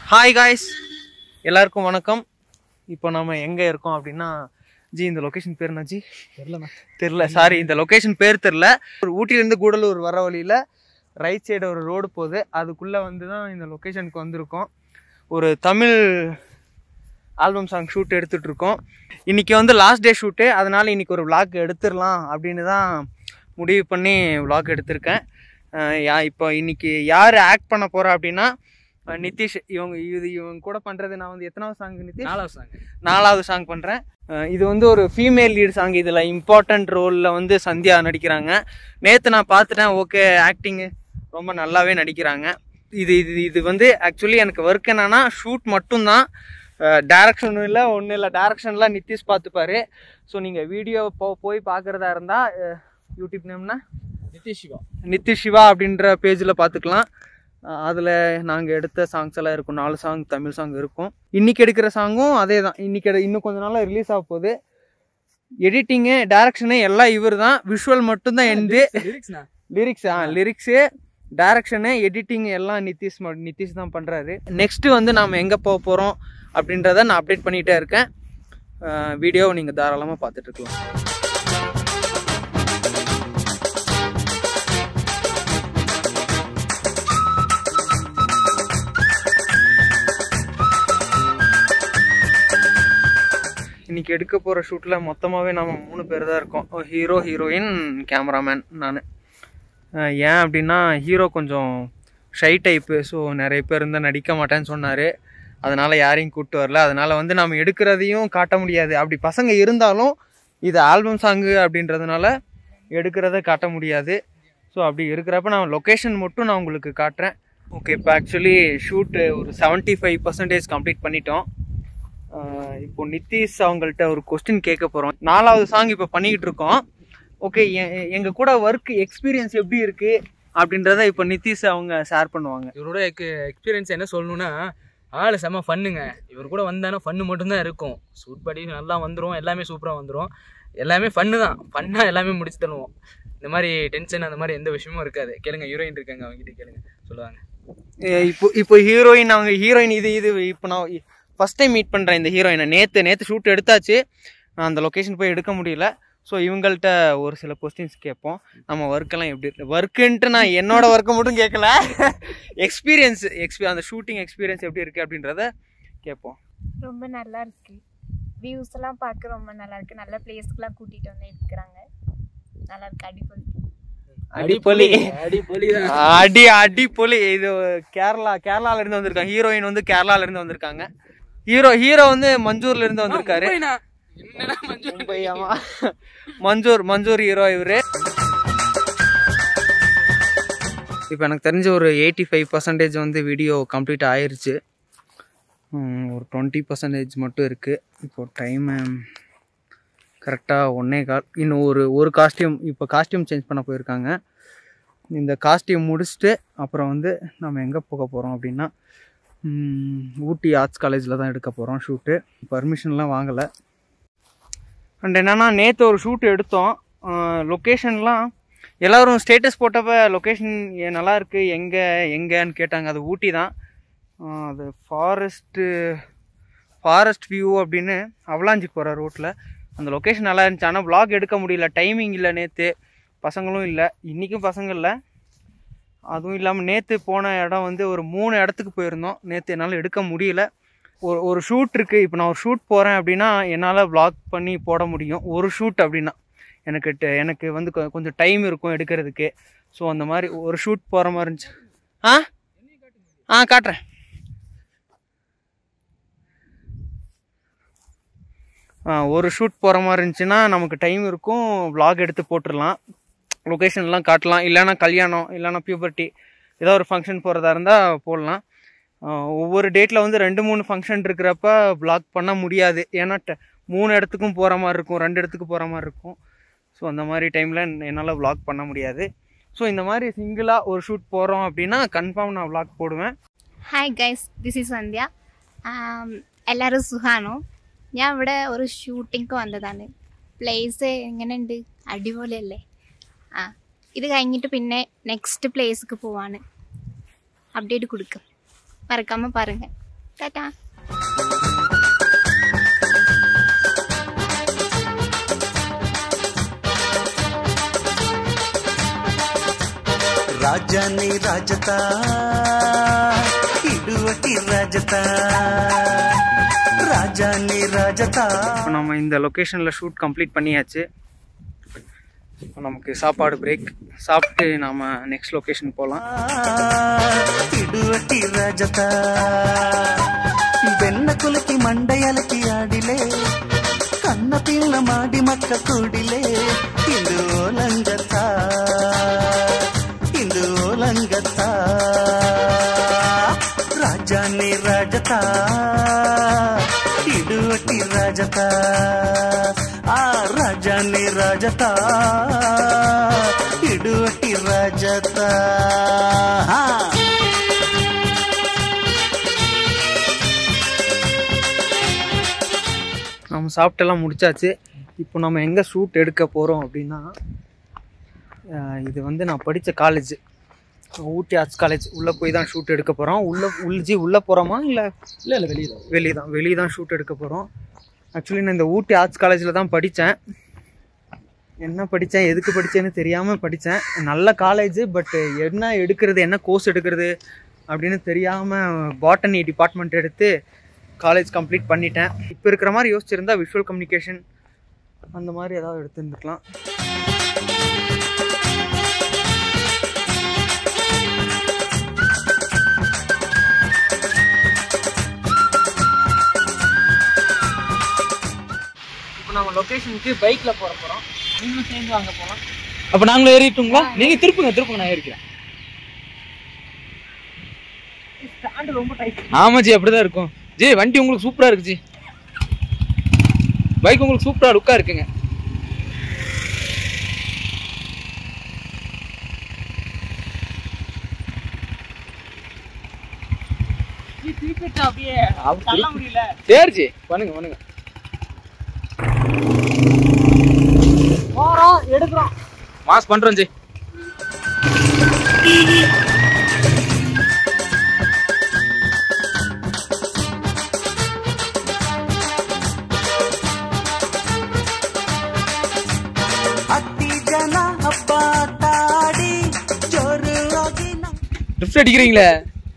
Hi guys எல்லாருக்கும் வணக்கம் இப்போ நம்ம எங்கே இருக்கோம் அப்படின்னா ஜி இந்த லொக்கேஷன் பேர் என்ன ஜி தெரியலண்ணா தெரில சாரி இந்த லொக்கேஷன் பேர் தெரில ஒரு ஊட்டிலேருந்து கூடலூர் வர வழியில் ரைட் சைடு ஒரு ரோடு போகுது அதுக்குள்ளே வந்து தான் இந்த லொக்கேஷனுக்கு வந்திருக்கோம் ஒரு தமிழ் ஆல்பம் சாங் ஷூட் எடுத்துட்டு இருக்கோம் இன்னைக்கு வந்து லாஸ்ட் டே ஷூட்டு அதனால இன்னைக்கு ஒரு vlog எடுத்துடலாம் அப்படின்னு தான் முடிவு பண்ணி vlog எடுத்திருக்கேன் அஹ் யா இப்போ இன்னைக்கு யார் ஆக்ட் பண்ண போறா அப்படின்னா அஹ் நிதிஷ் இவங்க இது இவங்க கூட பண்றது நான் வந்து எத்தனாவது சாங் நிதிஷ் நாலாவது சாங் நாலாவது சாங் பண்ணுறேன் இது வந்து ஒரு ஃபீமேல் லீட் சாங் இதில் இம்பார்ட்டன்ட் ரோலில் வந்து சந்தியா நடிக்கிறாங்க நேற்று நான் பார்த்துட்டேன் ஓகே ஆக்டிங்கு ரொம்ப நல்லாவே நடிக்கிறாங்க இது இது இது வந்து ஆக்சுவலி எனக்கு ஒர்க் என்னன்னா ஷூட் மட்டும்தான் டேரக்ஷனும் இல்லை ஒன்றும் இல்லை டேரக்ஷன்லாம் நிதிஷ் பார்த்துப்பாரு ஸோ நீங்கள் வீடியோ போ போய் பார்க்குறதா இருந்தால் யூடியூப் நேம்னா நிதிஷ் சிவா நிதிஷ் சிவா அப்படின்ற பேஜில் பார்த்துக்கலாம் அதில் நாங்கள் எடுத்த சாங்ஸ் எல்லாம் இருக்கும் நாலு சாங் தமிழ் சாங் இருக்கும் இன்னைக்கு எடுக்கிற சாங்கும் அதே தான் இன்னைக்கு எடு- இன்னும் கொஞ்ச நாளில் ரிலீஸ் ஆக போகுது எடிட்டிங்கு டேரக்ஷனு எல்லாம் இவர் தான் விஷுவல் மட்டும்தான் எந்து லிரிக்ஸ்ண்ணா லிரிக்ஸ் ஆ லிரிக்ஸு டேரக்ஷனு எடிட்டிங் எல்லாம் நிதிஷ் ம- நிதிஷ் தான் பண்ணுறாரு நெக்ஸ்ட்டு வந்து நாம் எங்கே போக போகிறோம் அப்படின்றத நான் அப்டேட் பண்ணிகிட்டே இருக்கேன் வீடியோவை நீங்கள் தாராளமாக பார்த்துட்டு இருக்கலாம் இன்னைக்கு எடுக்க போகிற ஷூட்டில் மொத்தமாகவே நம்ம மூணு பேர் தான் இருக்கோம் ஹீரோ ஹீரோயின் கேமராமேன் நான் ஏன் அப்படின்னா ஹீரோ கொஞ்சம் ஷை டைப்பு ஸோ நிறைய பேர் இருந்தால் நடிக்க மாட்டேன்னு சொன்னார் அதனால் யாரையும் கூப்பிட்டு வரல அதனால் வந்து நம்ம எடுக்கிறதையும் காட்ட முடியாது அப்படி பசங்க இருந்தாலும் இது ஆல்பம் சாங்கு அப்படின்றதுனால எடுக்கிறத காட்ட முடியாது ஸோ அப்படி இருக்கிறப்ப நான் லொக்கேஷன் மட்டும் நான் உங்களுக்கு காட்டுறேன் ஓகே இப்போ ஆக்சுவலி ஷூட்டு ஒரு 75% ஃபைவ் பர்சன்டேஜ் கம்ப்ளீட் பண்ணிட்டோம் ஆஹ் இப்போ நிதிஷ் அவங்கள்ட்ட ஒரு கொஸ்டின் கேட்க போகிறோம் நாலாவது சாங் இப்போ பண்ணிக்கிட்டு இருக்கோம் ஓகே எங்கள் கூட ஒர்க் எக்ஸ்பீரியன்ஸ் எப்படி இருக்கு அப்படின்றத இப்போ நிதிஷ் அவங்க ஷேர் பண்ணுவாங்க இவரோட எக்ஸ்பீரியன்ஸ் என்ன சொல்லணும்னா ஆள் செம்ம ஃபன்னுங்க இவர் கூட வந்தானா ஃபன்னு மட்டும்தான் இருக்கும் சூட் படி நல்லா வந்துடும் எல்லாமே சூப்பராக வந்துடும் எல்லாமே ஃபன்னு தான் ஃபன்னாக எல்லாமே முடிச்சு தருவோம் இந்த மாதிரி டென்ஷன் அந்த மாதிரி எந்த விஷயமும் இருக்காது கேளுங்க ஹீரோயின் இருக்காங்க அவங்ககிட்ட கேளுங்க சொல்லுவாங்க அஹ் இப்போ இப்போ ஹீரோயின் அவங்க ஹீரோயின் இது இது இப்போ நான் ஃபஸ்ட் டைம் மீட் பண்ணுறேன் இந்த ஹீரோயினை நேற்று நேற்று ஷூட் எடுத்தாச்சு நான் அந்த லொக்கேஷன் போய் எடுக்க முடியல ஸோ இவங்கள்ட்ட ஒரு சில கொஸ்டின்ஸ் கேட்போம் நம்ம ஒர்க்கெல்லாம் எப்படி இருக்கு ஒர்க்குன்ட்டு நான் என்னோட ஒர்க்கை மட்டும் கேட்கல எக்ஸ்பீரியன்ஸ் எக்ஸ்பீ அந்த ஷூட்டிங் எக்ஸ்பீரியன்ஸ் எப்படி இருக்குது அப்படின்றத கேட்போம் ரொம்ப நல்லா இருக்கு வியூஸ் எல்லாம் பார்க்க ரொம்ப நல்லா இருக்கு நல்ல பிளேஸ்க்குலாம் கூட்டிட்டு வந்து எடுக்கிறாங்க நல்லா இருக்கு அடிப்பொலி அடிப்பொலி அடிப்பொலி தான் அடி அடிப்பொலி இது கேரளா கேரளால இருந்து வந்திருக்காங்க ஹீரோயின் வந்து கேரளால இருந்து வந்திருக்காங்க ஹீரோ ஹீரோ வந்து மஞ்சூர்ல இருந்து வந்திருக்காரு மும்பைண்ணா. என்னடா மஞ்சள் மும்பை ஆமா மஞ்சூர் மஞ்சூர் ஹீரோ இவரு இப்போ எனக்கு தெரிஞ்ச ஒரு எயிட்டி ஃபைவ் பர்சன்டேஜ் வந்து வீடியோ கம்ப்ளீட் ஆயிருச்சு ம், ஒரு டுவெண்ட்டி பர்சன்டேஜ் மட்டும் இருக்குது இப்போ டைமு கரெக்டாக ஒன்றே கால் இன்னும் ஒரு ஒரு காஸ்டியூம் இப்போ காஸ்டியூம் சேஞ்ச் பண்ண போயிருக்காங்க இந்த காஸ்டியூம் முடிச்சுட்டு அப்புறம் வந்து நம்ம எங்கே போக போகிறோம் அப்படின்னா ம், ஊட்டி ஆர்ட்ஸ் காலேஜில் தான் எடுக்க போகிறோம் ஷூட்டு பர்மிஷன்லாம் வாங்கலை அண்ட் என்னன்னா நேற்று ஒரு ஷூட் எடுத்தோம் லொக்கேஷன்லாம் எல்லாரும் ஸ்டேட்டஸ் போட்டப்ப லொக்கேஷன் நல்லா இருக்கு எங்கே எங்கேன்னு கேட்டாங்க அது ஊட்டி தான் அஹ் அது ஃபாரஸ்ட்டு ஃபாரஸ்ட் வியூ அப்படின்னு அவலாஞ்சி போகிற ரோட்டில் அந்த லொக்கேஷன் நல்லா இருந்துச்சு ஆனால் vlog எடுக்க முடியல டைமிங் இல்லை நேற்று பசங்களும் இல்லை இன்றைக்கும் பசங்க இல்லை அதுவும் இல்லாமல் நேற்று போன இடம் வந்து ஒரு மூணு இடத்துக்கு போயிருந்தோம் நேற்று என்னால் எடுக்க முடியல ஒரு ஒரு ஷூட் இருக்குது இப்போ நான் ஒரு ஷூட் போகிறேன் அப்படின்னா என்னால் vlog பண்ணி போட முடியும் ஒரு ஷூட் அப்படின்னா எனக்கு ட- எனக்கு வந்து கொ- கொஞ்சம் டைம் இருக்கும் எடுக்கிறதுக்கு ஸோ அந்த மாதிரி ஒரு ஷூட் போகிற மாதிரி இருந்துச்சு ஆ ஆ காட்டுறேன் ஆ ஒரு ஷூட் போகிற மாதிரி இருந்துச்சுன்னா நமக்கு டைம் இருக்கும் vlog எடுத்து போட்டுடலாம் லொக்கேஷன்லாம் காட்டலாம் இல்லைன்னா கல்யாணம் இல்லைன்னா பியூபர்ட்டி ஏதோ ஒரு ஃபங்க்ஷன் போகிறதா இருந்தால் போடலாம் ஆஹ் ஒவ்வொரு டேட்டில் வந்து ரெண்டு மூணு ஃபங்க்ஷன் இருக்கிறப்ப vlog பண்ண முடியாது ஏன்னா ட- மூணு இடத்துக்கும் போகிற மாதிரி இருக்கும் ரெண்டு இடத்துக்கு போகிற மாதிரி இருக்கும் ஸோ அந்த மாதிரி டைமில் என்னால் vlog பண்ண முடியாது ஸோ இந்த மாதிரி சிங்கிளாக ஒரு ஷூட் போகிறோம் அப்படின்னா கன்ஃபார்ம் நான் vlog போடுவேன் hi guys this is Sandhya ആം, എല്ലാവരും സുഖാണോ ഞാൻ ഇവിടെ ഒരു ഷൂട്ടിംഗ് വന്നതാണ് പ്ലേസ് എങ്ങനെയുണ്ട് അടിപൊളിയല്ലേ ആ ഇത് കഴിഞ്ഞിട്ട് പിന്നെ നെക്സ്റ്റ് പ്ലേസ്ക്ക് പോവാണ് അപ്ഡേറ്റ് കൊടുക്കും മറക്കാമ പാരുங்க டாட்டா ರಾಜನೇ ರಾಜತ ಇಡುವಟಿ ರಾಜತ ರಾಜನೇ ರಾಜತ இப்போ நம்ம இந்த லொக்கேஷனில் ஷூட் கம்ப்ளீட் பண்ணியாச்சு இப்போ நமக்கு சாப்பாடு பிரேக் சாப்பிட்டு நாம் நெக்ஸ்ட் லொக்கேஷன் போகலாம் ఇడువటి రాజత ಬೆನ್ನ ಕುಲಕಿ ಮಂಡೆಯಲಕಿ ಆಡಿಲೆ ಕನ್ನ ಪಿಲ್ಲ ಮಾಡಿ ಮಕ್ಕ ಕೂಡಿಲೆ ಇಂದು ಓಲಂಗತ ಇಂದು ಓಲಂಗತ ರಾಜಾನೇ ರಾಜತ ಇಡುವಟಿ ರಾಜತ ಆ ರಾಜಾನೇ ರಾಜತ ಇಡುವಟಿ ರಾಜತ ಹಾ நம்ம சாப்பிட்டெல்லாம் முடிச்சாச்சு இப்போ நம்ம எங்கே ஷூட் எடுக்க போகிறோம் அப்படின்னா அஹ் இது வந்து நான் படித்த காலேஜ் ஊட்டி ஆர்ட்ஸ் காலேஜ் உள்ளே போய் தான் ஷூட் எடுக்க போகிறோம் உள்ளே உள்ஜி உள்ளே போகிறோமா இல்லை இல்லை இல்லை வெளியே தான் வெளியே தான் வெளியே தான் ஷூட் எடுக்க போகிறோம் ஆக்சுவலி நான் இந்த ஊட்டி ஆர்ட்ஸ் காலேஜில் தான் படித்தேன் என்ன படித்தேன் எதுக்கு படித்தேன்னு தெரியாமல் படித்தேன் நல்ல காலேஜ் பட் என்ன எடுக்கிறது என்ன கோர்ஸ் எடுக்கிறது அப்படின்னு தெரியாமல் பாட்டனி டிபார்ட்மெண்ட் எடுத்து காலேஜ் கம்ப்ளீட் பண்ணிட்டேன் இப்போ இருக்கிற மாதிரி யோசிச்சிருந்தா விஷுவல் கம்யூனிகேஷன் அந்த மாதிரி ஏதாவது எடுத்துருந்துக்கலாம் இப்போ நம்ம லொக்கேஷனுக்கு பைக்கில் போகிற போகிறோம் நீங்களும் சேர்ந்து வாங்க போகலாம் அப்போ நாங்களும் ஏறிட்டுங்களா நீங்கள் திருப்புங்க திருப்புங்க நான் ஏறிக்கிறேன் ஸ்டாண்டு ரொம்ப டைட் ஆமா ஜி அப்படிதான் இருக்கும் ஜி வண்டி உங்களுக்கு சூப்பரா இருக்கு ஜி பைக் உங்களுக்கு சூப்பரா லுக்கா இருக்குங்க அப்படியே தள்ள முடியல சரி ஜி பண்ணுங்க பண்ணுங்க போகிறோம் எடுக்கிறோம் மாஸ் பண்றோம் ஜி ಹತ್ತಿ ಜನ ಹಬ್ಬ ತಾಡಿ ಜೋರಾಗಿ லிஃப்ட் அடிக்கிறீங்களே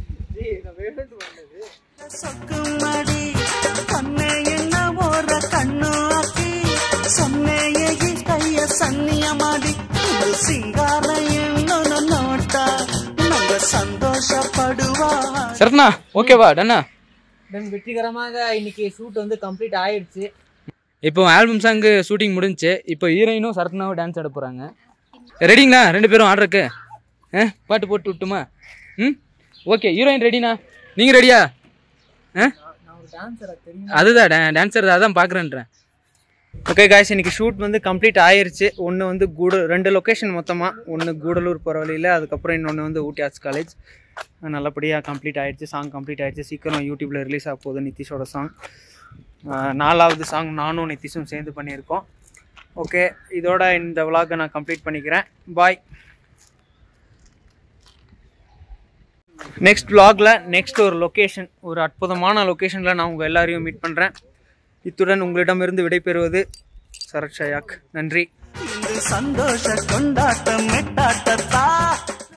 ಸೊಕ್ಕು ಮಾಡಿ ಕನ್ನೆ ಎನ್ನ ಓರ ಕಣ್ಣು ಹಾಕಿ ಸೊನ್ನೆಯ ಈ ಕೈಯ ಸನ್ನಿಯ ಮಾಡಿ ಇದು ಸಿಂಗಾರ ಎಣ್ಣು ನೋಟ ನಂಗ ಸಂತೋಷ ಪಡುವ சரத்னா ஓகேவா டன்னா தென் வெற்றிகரமாக இன்னைக்கு ஷூட் வந்து கம்ப்ளீட் ஆயிடுச்சு இப்போ ஆல்பம் சாங்கு ஷூட்டிங் முடிஞ்சுச்சு இப்போ ஹீரோயினும் சரத்னாவும் டான்ஸ் ஆட போகிறாங்க ரெடிங்களா ரெண்டு பேரும் ஆடுறக்கு ஆ பாட்டு போட்டு விட்டுமா ம் ஓகே ஹீரோயின் ரெடிண்ணா நீங்கள் ரெடியா ஆ நான் ஒரு டான்ஸரை தெரியும் அதுதான் டா டான்ஸர் அதான் பார்க்குறேன்றேன் ஓகே காய்ஸ் இன்னைக்கு ஷூட் வந்து கம்ப்ளீட் ஆயிருச்சு ஒன்று வந்து கூட ரெண்டு லொக்கேஷன் மொத்தமாக ஒன்று கூடலூர் போகிற வழியில் அதுக்கப்புறம் இன்னொன்று வந்து ஊட்டி ஆர்ட்ஸ் காலேஜ் நல்லபடியாக கம்ப்ளீட் ஆயிடுச்சு சாங் கம்ப்ளீட் ஆயிடுச்சு சீக்கிரம் யூடியூப்பில் ரிலீஸ் ஆக போகுது நிதிஷோட சாங் நாலாவது சாங் நானும் நிதிஷும் சேர்ந்து பண்ணியிருக்கோம் ஓகே இதோட இந்த விலாகை நான் கம்ப்ளீட் பண்ணிக்கிறேன் பாய் நெக்ஸ்ட் vlogல நெக்ஸ்ட் ஒரு லொக்கேஷன் ஒரு அற்புதமான லொக்கேஷனில் நான் உங்கள் எல்லாரையும் மீட் பண்ணுறேன் இத்துடன் உங்களிடமிருந்து விடைபெறுவது சரத் ஷயாக் நன்றி ಇಂದು ಸಂತೋಷ ಕೊಂಡಾಟ ಮೆಟ್ಟಾಟ ತಾ